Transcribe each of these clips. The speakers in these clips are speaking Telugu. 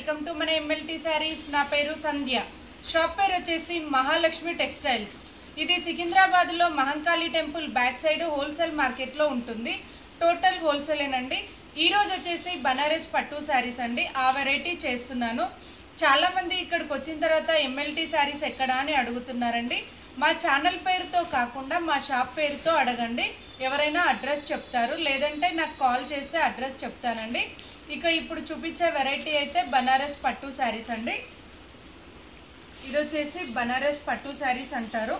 వెల్కమ్ టు మన ఎంఎల్టీ శారీస్ నా పేరు సంధ్య షాప్ పేరు వచ్చేసి మహాలక్ష్మి టెక్స్టైల్స్ ఇది సికింద్రాబాద్ లో Mahankali temple back side wholesale market లో ఉంటుంది టోటల్ హోల్సేలేనండి ఈ రోజు వచ్చేసి బనారస్ పట్టు శారీస్ అండి ఆ వెరైటీ చేస్తున్నాను చాలా మంది ఇక్కడికి వచ్చిన తర్వాత ఎంఎల్టీ శారీస్ ఎక్కడా అని అడుగుతున్నారండి మా ఛానల్ పేరుతో కాకుండా మా షాప్ పేరుతో అడగండి ఎవరైనా అడ్రస్ చెప్తారు లేదంటే నాకు కాల్ చేస్తే అడ్రస్ చెప్తానండి ఇక ఇప్పుడు చూపించే వెరైటీ అయితే బనారస్ పట్టు శారీస్ అండి ఇది వచ్చేసి బనారస్ పట్టు శారీస్ అంటారు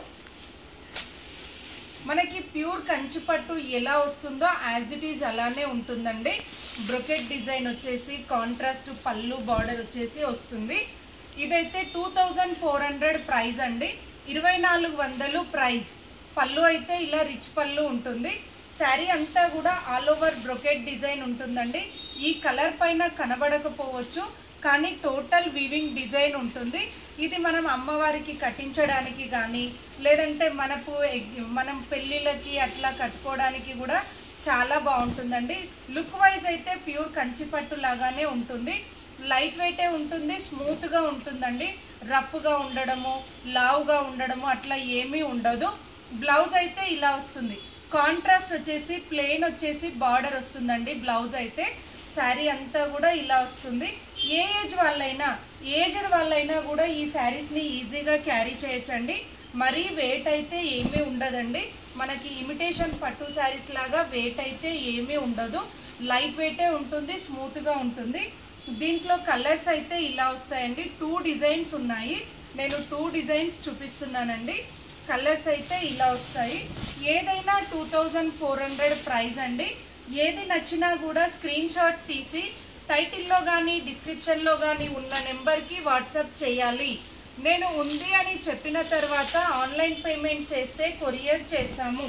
మనకి ప్యూర్ కంచి పట్టు ఎలా వస్తుందో యాజ్ ఇట్ ఈజ్ అలానే ఉంటుందండి బ్రొకెట్ డిజైన్ వచ్చేసి కాంట్రాస్ట్ పళ్ళు బార్డర్ వచ్చేసి వస్తుంది ఇదైతే two thousand four hundred price అండి ఇరవై నాలుగు వందలు ప్రైస్ పళ్ళు అయితే ఇలా రిచ్ పళ్ళు ఉంటుంది శారీ అంతా కూడా ఆల్ ఓవర్ బ్రొకెట్ డిజైన్ ఉంటుందండి ఈ కలర్ పైన కనబడకపోవచ్చు కానీ టోటల్ వీవింగ్ డిజైన్ ఉంటుంది ఇది మనం అమ్మవారికి కట్టించడానికి కానీ లేదంటే మనకు ఎగ్- మనం పెళ్ళిళ్ళకి అట్లా కట్టుకోవడానికి కూడా చాలా బాగుంటుందండి లుక్ వైజ్ అయితే ప్యూర్ కంచిపట్టు లాగానే ఉంటుంది లైట్ వెయిటే ఉంటుంది స్మూత్గా ఉంటుందండి రఫ్గా ఉండడము లావుగా ఉండడము అట్లా ఏమీ ఉండదు బ్లౌజ్ అయితే ఇలా వస్తుంది కాంట్రాస్ట్ వచ్చేసి ప్లెయిన్ వచ్చేసి బార్డర్ వస్తుందండి బ్లౌజ్ అయితే శారీ అంతా కూడా ఇలా వస్తుంది ఏ ఏజ్ వాళ్ళైనా ఏజ్డ్ వాళ్ళైనా కూడా ఈ శారీస్ని ఈజీగా క్యారీ చేయొచ్చండి మరీ వెయిట్ అయితే ఏమీ ఉండదండి మనకి ఇమిటేషన్ పట్టు శారీస్ లాగా వెయిట్ అయితే ఏమీ ఉండదు లైట్ వెయిటే ఉంటుంది స్మూత్గా ఉంటుంది దీంట్లో కలర్స్ అయితే ఇలా వస్తాయండి టూ డిజైన్స్ ఉన్నాయి నేను టూ డిజైన్స్ చూపిస్తున్నానండి కలర్స్ అయితే ఇలా వస్తాయి ఏదైనా two thousand four hundred price అండి ఏది నచ్చినా కూడా స్క్రీన్ షాట్ తీసి టైటిల్లో కానీ డిస్క్రిప్షన్లో కానీ ఉన్న నెంబర్కి వాట్సాప్ చేయాలి నేను ఉంది అని చెప్పిన తర్వాత ఆన్లైన్ పేమెంట్ చేస్తే కొరియర్ చేస్తాము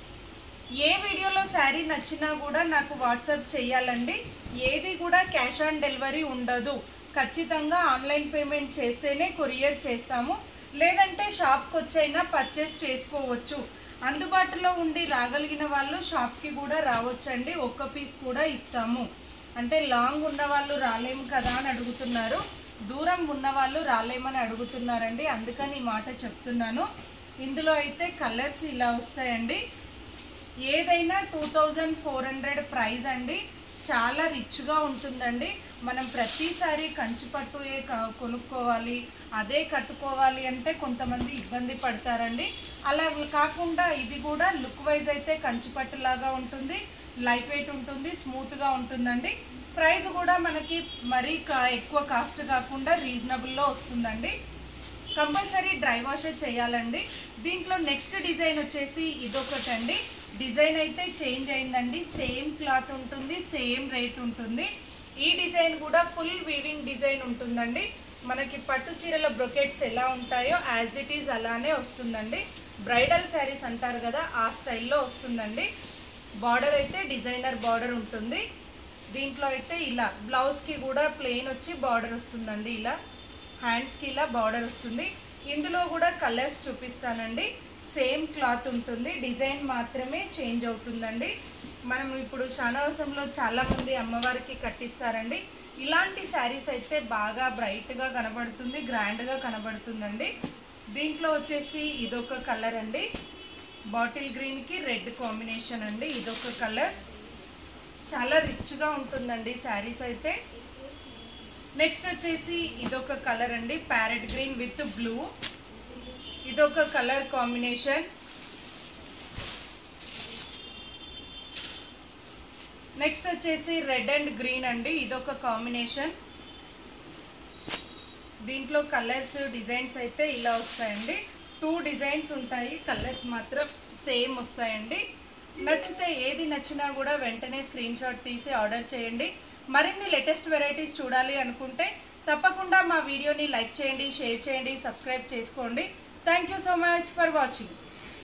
ఏ వీడియోలో శారీ నచ్చినా కూడా నాకు వాట్సాప్ చేయాలండి ఏది కూడా క్యాష్ ఆన్ డెలివరీ ఉండదు ఖచ్చితంగా ఆన్లైన్ పేమెంట్ చేస్తేనే కొరియర్ చేస్తాము లేదంటే షాప్కి వచ్చైనా పర్చేస్ చేసుకోవచ్చు అందుబాటులో ఉండి రాగలిగిన వాళ్ళు షాప్కి కూడా రావచ్చండి ఒక్క పీస్ కూడా ఇస్తాము అంటే లాంగ్ ఉన్న వాళ్ళు రాలేము కదా అని అడుగుతున్నారు దూరం ఉన్న వాళ్ళు రాలేమని అడుగుతున్నారండి అందుకని ఈ మాట చెప్తున్నాను ఇందులో అయితే కలర్స్ ఇలా వస్తాయండి ఏదైనా two thousand four hundred price అండి చాలా రిచ్గా ఉంటుందండి మనం ప్రతిసారి కంచిపట్టు ఏ క- కొనుక్కోవాలి అదే కట్టుకోవాలి అంటే కొంతమంది ఇబ్బంది పడతారండి అలా కాకుండా ఇది కూడా లుక్ వైజ్ అయితే కంచిపట్టు లాగా ఉంటుంది లైట్ వెయిట్ ఉంటుంది స్మూత్గా ఉంటుందండి ప్రైస్ కూడా మనకి మరీ కా- ఎక్కువ కాస్ట్ కాకుండా రీజనబుల్లో వస్తుందండి కంపల్సరీ డ్రై వాష్ చేయాలండి దీంట్లో నెక్స్ట్ డిజైన్ వచ్చేసి ఇదొకటండి డిజైన్ అయితే చేంజ్ అయిందండి సేమ్ క్లాత్ ఉంటుంది సేమ్ రేట్ ఉంటుంది ఈ డిజైన్ కూడా ఫుల్ వీవింగ్ డిజైన్ ఉంటుందండి మనకి పట్టు చీరల బ్రొకెట్స్ ఎలా ఉంటాయో యాజ్ ఇట్ ఈజ్ అలానే వస్తుందండి బ్రైడల్ శారీస్ అంటారు కదా ఆ స్టైల్లో వస్తుందండి బార్డర్ అయితే డిజైనర్ బార్డర్ ఉంటుంది దీంట్లో అయితే ఇలా బ్లౌజ్కి కూడా ప్లెయిన్ వచ్చి బార్డర్ వస్తుందండి ఇలా హ్యాండ్స్కి ఇలా బార్డర్ వస్తుంది ఇందులో కూడా కలర్స్ చూపిస్తానండి సేమ్ క్లాత్ ఉంటుంది డిజైన్ మాత్రమే చేంజ్ అవుతుందండి మనం ఇప్పుడు శానవసంలో చాలా మంది అమ్మవారికి కట్టిస్తారండి ఇలాంటి శారీస్ అయితే బాగా బ్రైట్గా కనబడుతుంది గ్రాండ్గా కనబడుతుందండి దీంట్లో వచ్చేసి ఇదొక కలర్ అండి బాటిల్ గ్రీన్కి రెడ్ కాంబినేషన్ అండి ఇదొక కలర్ చాలా రిచ్గా ఉంటుందండి శారీస్ అయితే నెక్స్ట్ వచ్చేసి ఇదొక కలర్ అండి ప్యారెట్ గ్రీన్ విత్ బ్లూ ఇదొక కలర్ కాంబినేషన్ నెక్స్ట్ వచ్చేసి రెడ్ అండ్ గ్రీన్ అండి ఇదొక కాంబినేషన్ దీంట్లో కలర్స్ డిజైన్స్ అయితే ఇలా వస్తాయండి టూ డిజైన్స్ ఉంటాయి కలర్స్ మాత్రం సేమ్ వస్తాయండి నచ్చితే ఏది నచ్చినా కూడా వెంటనే స్క్రీన్ షాట్ తీసి ఆర్డర్ చేయండి మరిన్ని లేటెస్ట్ వెరైటీస్ చూడాలి అనుకుంటే తప్పకుండా మా వీడియోని లైక్ చేయండి షేర్ చేయండి సబ్స్క్రైబ్ చేసుకోండి thank you so much for watching